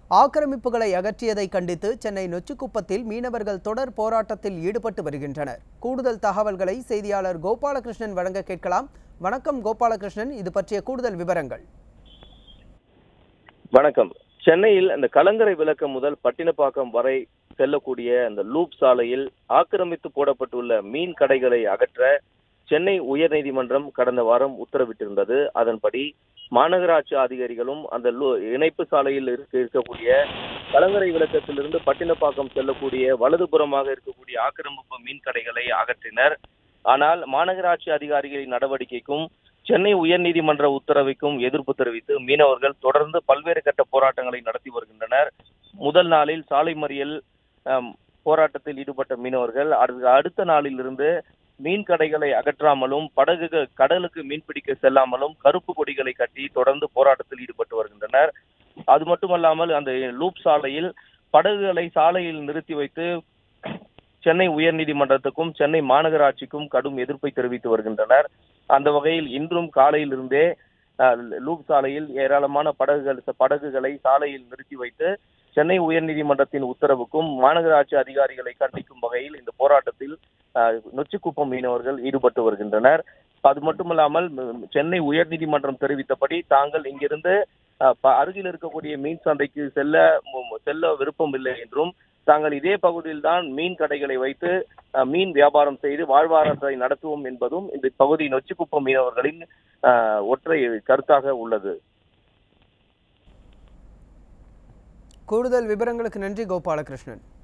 ஆக்கிரமிப்புகளை அகற்றியதை கண்டித்து சென்னை நொச்சிக்குப்பத்தில் மீனவர்கள் தொடர் போராட்டத்தில் ஈடுபட்டு வருகின்றனர் கூடுதல் தகவல்களை செய்தியாளர் கோபாலகிருஷ்ணன் வழங்க கேட்கலாம் வணக்கம் கோபாலகிருஷ்ணன் இது பற்றிய கூடுதல் விவரங்கள் வணக்கம் சென்னையில் அந்த கலங்கரை விளக்கம் முதல் பட்டினப்பாக்கம் வரை செல்லக்கூடிய அந்த லூப் சாலையில் ஆக்கிரமித்து போடப்பட்டுள்ள மீன் கடைகளை அகற்ற சென்னை உயர்நீதிமன்றம் கடந்த வாரம் உத்தரவிட்டிருந்தது அதன்படி மாநகராட்சி அதிகாரிகளும் அந்த லூ- இணைப்பு சாலையில் இருக்க இருக்கக்கூடிய கலங்கரை விளக்கத்திலிருந்து பட்டினப்பாக்கம் செல்லக்கூடிய வலதுபுறமாக இருக்கக்கூடிய ஆக்கிரமிப்பு மீன் கடைகளை அகற்றினர் ஆனால் மாநகராட்சி அதிகாரிகளின் நடவடிக்கைக்கும் சென்னை உயர்நீதிமன்ற உத்தரவுக்கும் எதிர்ப்பு தெரிவித்து மீனவர்கள் தொடர்ந்து பல்வேறு கட்ட போராட்டங்களை நடத்தி வருகின்றனர் முதல் நாளில் சாலை மறியல் ஆம், போராட்டத்தில் ஈடுபட்ட மீனவர்கள் அடுத்த அடுத்த நாளிலிருந்து மீன் கடைகளை அகற்றாமலும் படகுகள் கடலுக்கு மீன்பிடிக்க செல்லாமலும் கருப்பு கொடிகளை கட்டி தொடர்ந்து போராட்டத்தில் ஈடுபட்டு வருகின்றனர் அது மட்டுமல்லாமல் அந்த லூப் சாலையில் படகுகளை சாலையில் நிறுத்தி வைத்து சென்னை உயர்நீதிமன்றத்துக்கும் சென்னை மாநகராட்சிக்கும் கடும் எதிர்ப்பை தெரிவித்து வருகின்றனர் அந்த வகையில் இன்றும் காலையிலிருந்தே அஹ், லூப் சாலையில் ஏராளமான படகுகள் படகுகளை சாலையில் நிறுத்தி வைத்து சென்னை உயர்நீதிமன்றத்தின் உத்தரவுக்கும் மாநகராட்சி அதிகாரிகளை கண்டிக்கும் வகையில் இந்த போராட்டத்தில் அஹ், நொச்சிக்குப்பம் மீனவர்கள் ஈடுபட்டு வருகின்றனர் அது மட்டுமல்லாமல் ம், சென்னை உயர்நீதிமன்றம் தெரிவித்தபடி தாங்கள் இங்கிருந்து அஹ், ப- அருகில் இருக்கக்கூடிய மீன் சந்தைக்கு செல்ல மு- செல்ல விருப்பம் இல்லை என்றும் தாங்கள் இதே பகுதியில் தான் மீன் கடைகளை வைத்து அஹ், மீன் வியாபாரம் செய்து வாழ்வாதாரத்தை நடத்துவோம் என்பதும் இந்த பகுதி நொச்சிக்குப்பம் மீனவர்களின் அஹ், ஒற்றை கருத்தாக உள்ளது கூடுதல் விவரங்களுக்கு நன்றி கோபாலகிருஷ்ணன்